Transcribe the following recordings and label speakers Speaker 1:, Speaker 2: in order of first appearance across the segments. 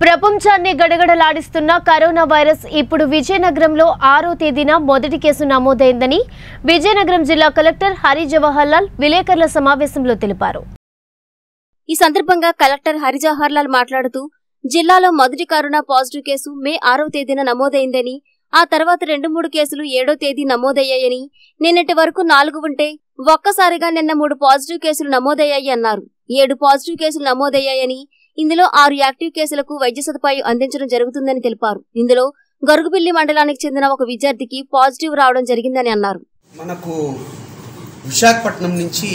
Speaker 1: ప్రపంచాన్ని గడగడలాడిస్తున్న corona virus ఇప్పుడు విజయనగరంలో ఆరో తేదీన మొదటి కేసు నమోదైందని విజయనగరం జిల్లా కలెక్టర్ హరి జవహర్ లాల్ విలేకరుల సమావేశంలో తెలిపారు
Speaker 2: ఈ సందర్భంగా కలెక్టర్ హరిజవహర్ లాల్ మాట్లాడుతూ జిల్లాలో మొదటి కరోనా పాజిటివ్ కేసు మే ఆరవ తేదీన నమోదైందని ఆ తర్వాత రెండు మూడు కేసులు ఏడో తేదీ నమోదయ్యాయని నిన్నటి వరకు నాలుగు ఉంటే ఒక్కసారిగా నిన్న మూడు పాజిటివ్ కేసులు నమోదయ్యాయి అన్నారు ఏడు పాజిటివ్ కేసులు నమోదయ్యాయని ఇందులో ఆరు యాక్టివ్ కేసులకు వైద్య సదుపాయం అందించడం జరుగుతుందని తెలిపారు ఇందులో గరుగుబిల్లి మండలానికి చెందిన ఒక విద్యార్థికి పాజిటివ్ రావడం జరిగిందని అన్నారు
Speaker 3: మనకు విశాఖపట్నం నుంచి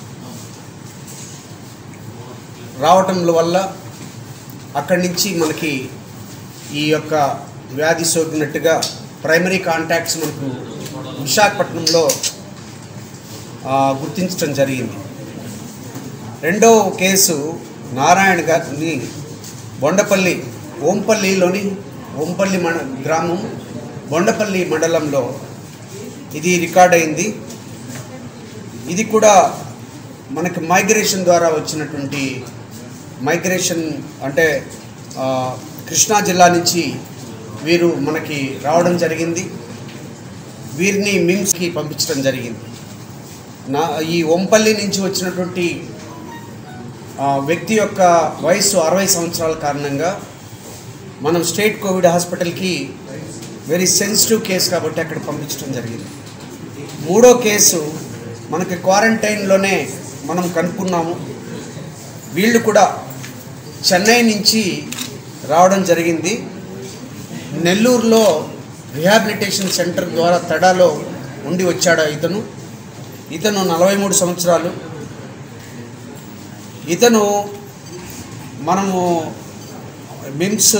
Speaker 3: రావటం వల్ల అక్కడి నుంచి మనకి ఈ యొక్క వ్యాధి సోకినట్టుగా ప్రైమరీ కాంటాక్ట్స్ మనకు విశాఖపట్నంలో ఆ, గుర్తించడం జరిగింది రెండో కేసు నారాయణ గారిని బొండపల్లి ఓంపల్లిలోని ఓంపల్లి మండ గ్రామం బొండపల్లి మండలంలో ఇది రికార్డ్ అయింది ఇది కూడా మనకి మైగ్రేషన్ ద్వారా వచ్చినటువంటి మైగ్రేషన్ అంటే ఆ, కృష్ణా జిల్లా నుంచి వీరు మనకి రావడం జరిగింది వీరిని మిమ్స్కి పంపించడం జరిగింది నా ఈ ఒంపల్లి నుంచి వచ్చినటువంటి ఆ, వ్యక్తి యొక్క వయసు అరవై సంవత్సరాల కారణంగా మనం స్టేట్ కోవిడ్ హాస్పిటల్కి వెరీ సెన్సిటివ్ కేసు కాబట్టి అక్కడ పంపించడం జరిగింది మూడో కేసు మనకి క్వారంటైన్లోనే మనం కనుక్కున్నాము వీళ్ళు కూడా చెన్నై నుంచి రావడం జరిగింది నెల్లూరులో రిహాబిలిటేషన్ సెంటర్ ద్వారా తడాలో ఉండి వచ్చాడు ఇతను ఇతను నలభై మూడు సంవత్సరాలు ఇతను మనము మిమ్స్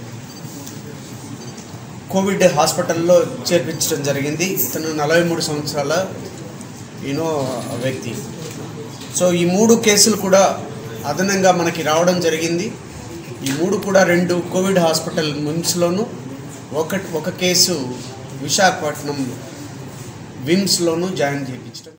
Speaker 3: కోవిడ్ హాస్పిటల్లో చేర్పించడం జరిగింది ఇతను నలభై మూడు సంవత్సరాల యూనో వ్యక్తి సో ఈ మూడు కేసులు కూడా అదనంగా మనకి రావడం జరిగింది ఈ మూడు కూడా రెండు కోవిడ్ హాస్పిటల్ మిమ్స్లోను ఒక ఒక కేసు విశాఖపట్నం విమ్స్లోను జాయిన్ చేయించడం